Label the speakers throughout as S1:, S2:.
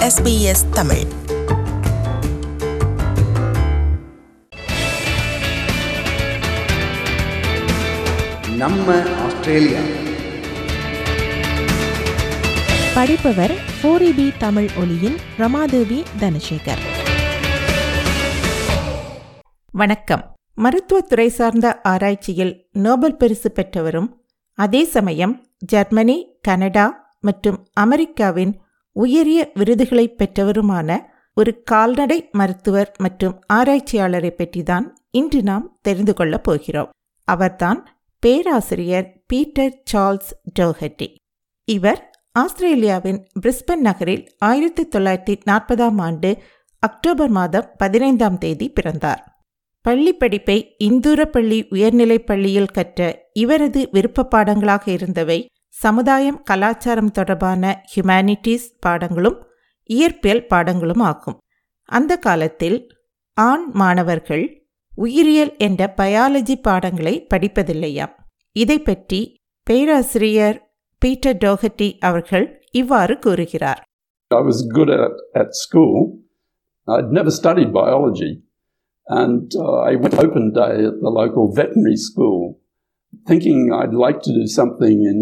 S1: SBS Tamil
S2: நம்ம Australia
S1: படிப்பவர் ஃபோரிபி Tamil ஒலியின் ரமாதேவி தனசேகர் வணக்கம் மருத்துவத்துறை சார்ந்த ஆராய்ச்சியில் நோபல் பரிசு பெற்றவரும் அதே சமயம் ஜெர்மனி கனடா மற்றும் அமெரிக்காவின் உயரிய விருதுகளை பெற்றவருமான ஒரு கால்நடை மருத்துவர் மற்றும் ஆராய்ச்சியாளரை பற்றிதான் இன்று நாம் தெரிந்து கொள்ளப் போகிறோம் அவர்தான் பேராசிரியர் பீட்டர் சார்ல்ஸ் டோஹட்டி இவர் ஆஸ்திரேலியாவின் பிரிஸ்பன் நகரில் ஆயிரத்தி தொள்ளாயிரத்தி நாற்பதாம் ஆண்டு அக்டோபர் மாதம் பதினைந்தாம் தேதி பிறந்தார் பள்ளி படிப்பை இந்தூர பள்ளி உயர்நிலைப் பள்ளியில் கற்ற இவரது விருப்ப பாடங்களாக இருந்தவை சமுதாயம் கலாச்சாரம் தொடர்பான ஹியூமானிட்டிஸ் பாடங்களும் இயற்பியல் பாடங்களும் ஆகும் அந்த காலத்தில் ஆண் மாணவர்கள் உயிரியல் என்ற பயாலஜி பாடங்களை படிப்பதில்லையாம் இதை பற்றி பேராசிரியர் பீட்டர் டோஹட்டி அவர்கள் இவ்வாறு கூறுகிறார்
S3: I was good at, at school. I'd never studied biology. And uh, I went open day at the local veterinary school thinking I'd like to do something in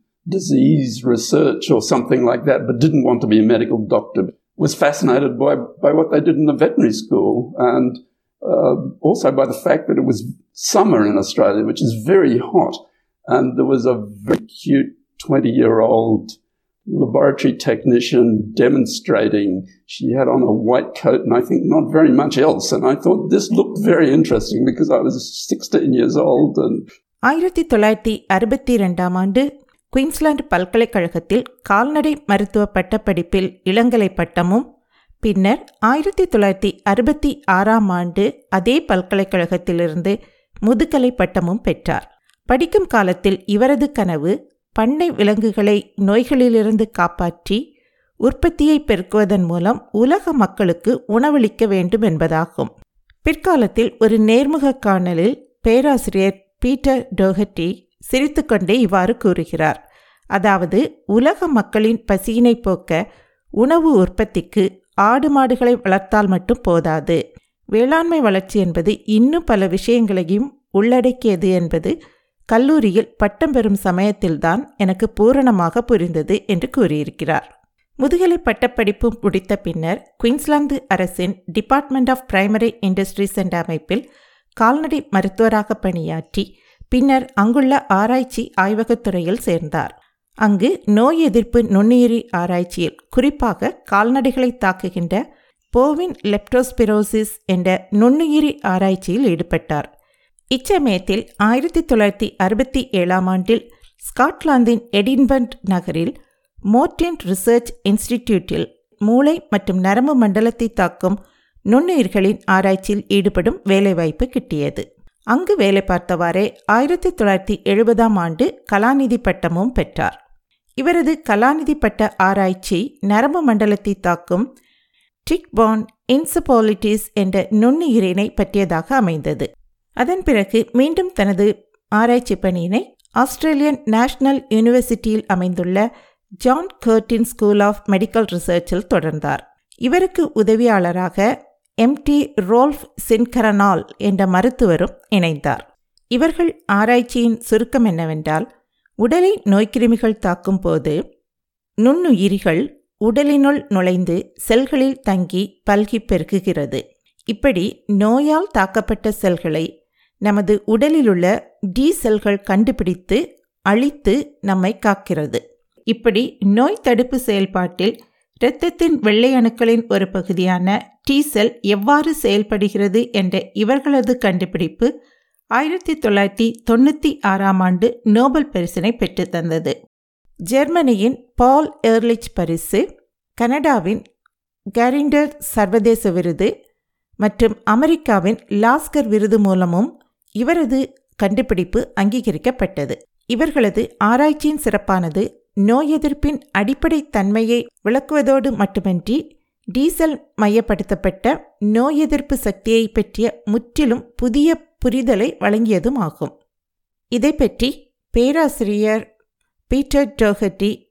S3: disease research or something like that, but didn't want to be a medical doctor. Was fascinated by, by what they did in the veterinary school and uh, also by the fact that it was summer in Australia, which is very hot. And there was a very cute 20 year old laboratory technician demonstrating. She had on a white coat and I think not very much else. And I thought this looked very interesting because I was 16 years old and
S1: ஆயிரத்தி தொள்ளாயிரத்தி அறுபத்தி ரெண்டாம் ஆண்டு Queensland பல்கலைக்கழகத்தில் கால்நடை மருத்துவ பட்டப்படிப்பில் இளங்கலை பட்டமும் பின்னர் ஆயிரத்தி தொள்ளாயிரத்தி அறுபத்தி ஆறாம் ஆண்டு அதே பல்கலைக்கழகத்திலிருந்து முதுகலை பட்டமும் பெற்றார் படிக்கும் காலத்தில் இவரது கனவு பண்ணை விலங்குகளை நோய்களிலிருந்து காப்பாற்றி உற்பத்தியை பெருக்குவதன் மூலம் உலக மக்களுக்கு உணவளிக்க வேண்டும் என்பதாகும் பிற்காலத்தில் ஒரு நேர்முக காணலில் பேராசிரியர் பீட்டர் டோஹட்டி சிரித்துக்கொண்டே இவ்வாறு கூறுகிறார் அதாவது உலக மக்களின் பசியினை போக்க உணவு உற்பத்திக்கு ஆடு மாடுகளை வளர்த்தால் மட்டும் போதாது வேளாண்மை வளர்ச்சி என்பது இன்னும் பல விஷயங்களையும் உள்ளடக்கியது என்பது கல்லூரியில் பட்டம் பெறும் சமயத்தில்தான் எனக்கு பூரணமாக புரிந்தது என்று கூறியிருக்கிறார் முதுகலை பட்டப்படிப்பு முடித்த பின்னர் குயின்ஸ்லாந்து அரசின் டிபார்ட்மெண்ட் ஆஃப் பிரைமரி இண்டஸ்ட்ரீஸ் என்ற அமைப்பில் கால்நடை மருத்துவராக பணியாற்றி பின்னர் அங்குள்ள ஆராய்ச்சி ஆய்வகத்துறையில் சேர்ந்தார் அங்கு நோய் எதிர்ப்பு நுண்ணுயிரி ஆராய்ச்சியில் குறிப்பாக கால்நடைகளை தாக்குகின்ற போவின் லெப்டோஸ்பிரோசிஸ் என்ற நுண்ணுயிரி ஆராய்ச்சியில் ஈடுபட்டார் இச்சமயத்தில் ஆயிரத்தி தொள்ளாயிரத்தி அறுபத்தி ஏழாம் ஆண்டில் ஸ்காட்லாந்தின் எடின்பர்ட் நகரில் மோர்டின் ரிசர்ச் இன்ஸ்டிடியூட்டில் மூளை மற்றும் நரம்பு மண்டலத்தை தாக்கும் நுண்ணுயிர்களின் ஆராய்ச்சியில் ஈடுபடும் வேலைவாய்ப்பு கிட்டியது அங்கு வேலை பார்த்தவாறே ஆயிரத்தி தொள்ளாயிரத்தி எழுபதாம் ஆண்டு கலாநிதி பட்டமும் பெற்றார் இவரது கலாநிதி பட்ட ஆராய்ச்சி நரம்பு மண்டலத்தை தாக்கும் டிக்பான் இன்சபாலிட்டிஸ் என்ற நுண்ணுயிரினை பற்றியதாக அமைந்தது அதன் பிறகு மீண்டும் தனது ஆராய்ச்சி பணியினை ஆஸ்திரேலியன் நேஷனல் யூனிவர்சிட்டியில் அமைந்துள்ள John Curtin school of medical ரிசர்ச்சில் தொடர்ந்தார் இவருக்கு உதவியாளராக எம்டி ரோல்ஃப் சின்கரனால் என்ற மருத்துவரும் இணைந்தார் இவர்கள் ஆராய்ச்சியின் சுருக்கம் என்னவென்றால் உடலை நோய்க்கிருமிகள் தாக்கும் போது நுண்ணுயிரிகள் உடலினுள் நுழைந்து செல்களில் தங்கி பல்கி பெருக்குகிறது இப்படி நோயால் தாக்கப்பட்ட செல்களை நமது உடலிலுள்ள டி செல்கள் கண்டுபிடித்து அழித்து நம்மை காக்கிறது இப்படி நோய் தடுப்பு செயல்பாட்டில் இரத்தத்தின் வெள்ளை அணுக்களின் ஒரு பகுதியான டி செல் எவ்வாறு செயல்படுகிறது என்ற இவர்களது கண்டுபிடிப்பு ஆயிரத்தி தொள்ளாயிரத்தி தொண்ணூற்றி ஆறாம் ஆண்டு நோபல் பரிசினை பெற்று தந்தது ஜெர்மனியின் பால் ஏர்லிச் பரிசு கனடாவின் கேரிண்டர் சர்வதேச விருது மற்றும் அமெரிக்காவின் லாஸ்கர் விருது மூலமும் இவரது கண்டுபிடிப்பு அங்கீகரிக்கப்பட்டது இவர்களது ஆராய்ச்சியின் சிறப்பானது நோய் எதிர்ப்பின் அடிப்படை தன்மையை விளக்குவதோடு மட்டுமின்றி டீசல் மையப்படுத்தப்பட்ட நோய் எதிர்ப்பு சக்தியை பற்றிய முற்றிலும் புதிய புரிதலை வழங்கியதும் ஆகும் இதை பற்றி பேராசிரியர் பீட்டர் டோஹட்டி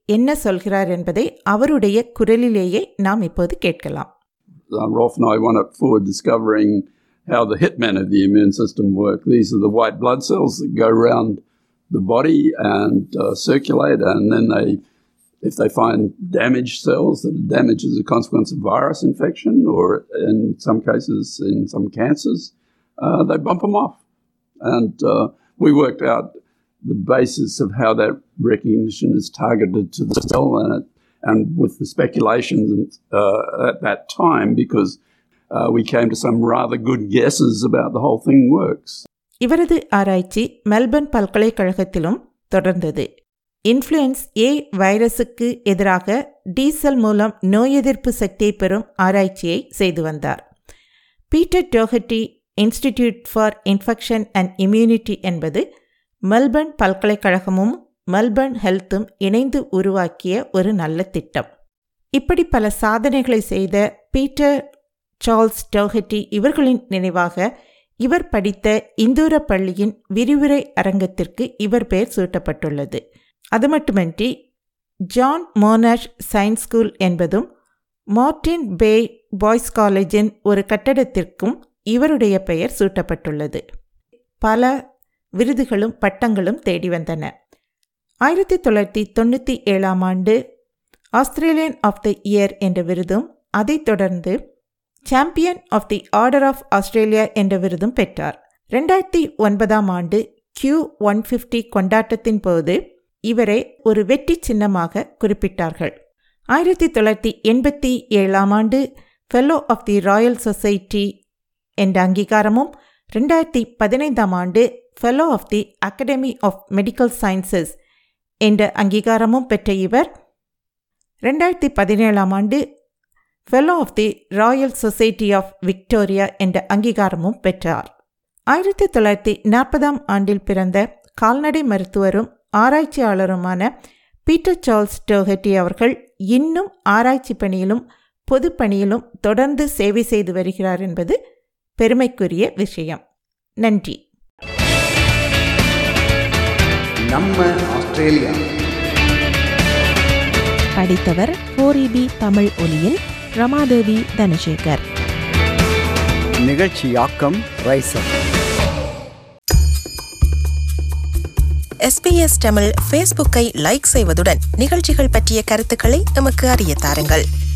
S1: என்ன சொல்கிறார் என்பதை அவருடைய குரலிலேயே நாம் இப்போது கேட்கலாம்
S3: uh, Rolf and I went up forward discovering how the hitmen of the immune system work. These are the white blood cells that go around the body and uh, circulate, and then they, if they find damaged cells that are damaged as a consequence of virus infection, or in some cases in some cancers, uh, they bump them off. And uh, we worked out the basis of how that recognition is targeted to the cell, and it and with the speculations uh, at that time because uh, we came to some rather good guesses about the whole thing works.
S1: இவரது ஆராய்ச்சி Melbourne பல்கலைக்கழகத்திலும் தொடர்ந்தது influence ஏ வைரஸுக்கு எதிராக diesel மூலம் நோய் எதிர்ப்பு சக்தியை பெறும் ஆராய்ச்சியை செய்து வந்தார் பீட்டர் டோஹட்டி institute for infection and immunity என்பது மெல்பர்ன் பல்கலைக்கழகமும் மெல்பர்ன் ஹெல்த்தும் இணைந்து உருவாக்கிய ஒரு நல்ல திட்டம் இப்படி பல சாதனைகளை செய்த பீட்டர் சார்ல்ஸ் டோஹட்டி இவர்களின் நினைவாக இவர் படித்த இந்தூர பள்ளியின் விரிவுரை அரங்கத்திற்கு இவர் பெயர் சூட்டப்பட்டுள்ளது அது மட்டுமின்றி ஜான் மோனாஷ் சயின்ஸ் ஸ்கூல் என்பதும் மார்டின் பே பாய்ஸ் காலேஜின் ஒரு கட்டடத்திற்கும் இவருடைய பெயர் சூட்டப்பட்டுள்ளது பல விருதுகளும் பட்டங்களும் தேடி வந்தன ஆயிரத்தி தொள்ளாயிரத்தி தொண்ணூற்றி ஏழாம் ஆண்டு ஆஸ்திரேலியன் ஆஃப் த இயர் என்ற விருதும் அதைத் தொடர்ந்து champion of the order of Australia என்ற விருதும் பெற்றார் ரெண்டாயிரத்தி ஒன்பதாம் ஆண்டு கியூ ஒன் ஃபிஃப்டி கொண்டாட்டத்தின் போது இவரை ஒரு வெற்றி சின்னமாக குறிப்பிட்டார்கள் ஆயிரத்தி தொள்ளாயிரத்தி எண்பத்தி ஏழாம் ஆண்டு fellow of the royal society என்ற அங்கீகாரமும் ரெண்டாயிரத்தி பதினைந்தாம் ஆண்டு fellow of the academy of medical sciences என்ற அங்கீகாரமும் பெற்ற இவர் ரெண்டாயிரத்தி பதினேழாம் ஆண்டு fellow of the royal society of Victoria என்ற அங்கீகாரமும் பெற்றார் ஆயிரத்தி தொள்ளாயிரத்தி நாற்பதாம் ஆண்டில் பிறந்த கால்நடை மருத்துவரும் ஆராய்ச்சியாளருமான பீட்டர் சார்ல்ஸ் டோஹட்டி அவர்கள் இன்னும் ஆராய்ச்சி பணியிலும் பொது பணியிலும் தொடர்ந்து சேவை செய்து வருகிறார் என்பது பெருமைக்குரிய விஷயம் நன்றி
S2: நம்ம ஆஸ்திரேலியா
S4: படித்தவர் போரிபி தமிழ் ஒலியில் ரமாதேவி தனசேகர்
S2: நிகழ்ச்சியாக்கம் ரைசர்
S5: எஸ்பிஎஸ் தமிழ் ஃபேஸ்புக்கை லைக் செய்வதுடன் நிகழ்ச்சிகள் பற்றிய கருத்துக்களை எமக்கு அறிய தாருங்கள்